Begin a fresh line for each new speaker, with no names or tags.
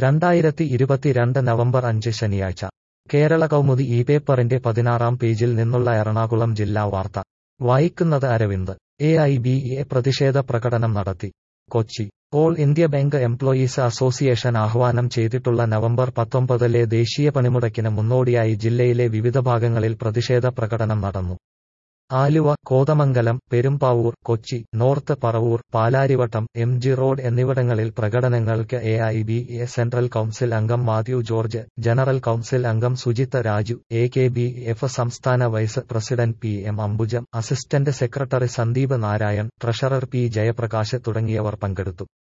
രണ്ടായിരത്തി ഇരുപത്തിരണ്ട് നവംബർ അഞ്ച് ശനിയാഴ്ച കേരള കൗമുദി ഈ പേപ്പറിന്റെ പതിനാറാം പേജിൽ നിന്നുള്ള എറണാകുളം ജില്ലാ വാർത്ത വായിക്കുന്നത് Aravind A I B A പ്രതിഷേധ പ്രകടനം നടത്തി Kochi All India Bank Employees Association ആഹ്വാനം ചെയ്തിട്ടുള്ള നവംബർ പത്തൊമ്പതിലെ ദേശീയ പണിമുടക്കിന് മുന്നോടിയായി ജില്ലയിലെ വിവിധ ഭാഗങ്ങളിൽ പ്രതിഷേധ പ്രകടനം നടന്നു Aluva Kothamangalam Perumbavoor Kochi north Paravur Palarivattom M G road എന്നിവിടങ്ങളിൽ പ്രകടനങ്ങൾക്ക് A I B A central council അംഗം മാത്യു ജോർജ് ജനറൽ കൌൺസിൽ അംഗം Sujith Raju A K B F സംസ്ഥാന vice president P M Ambujam assistant secretary Sandeep Narayan treasurer P Jayaprakash തുടങ്ങിയവർ പങ്കെടുത്തു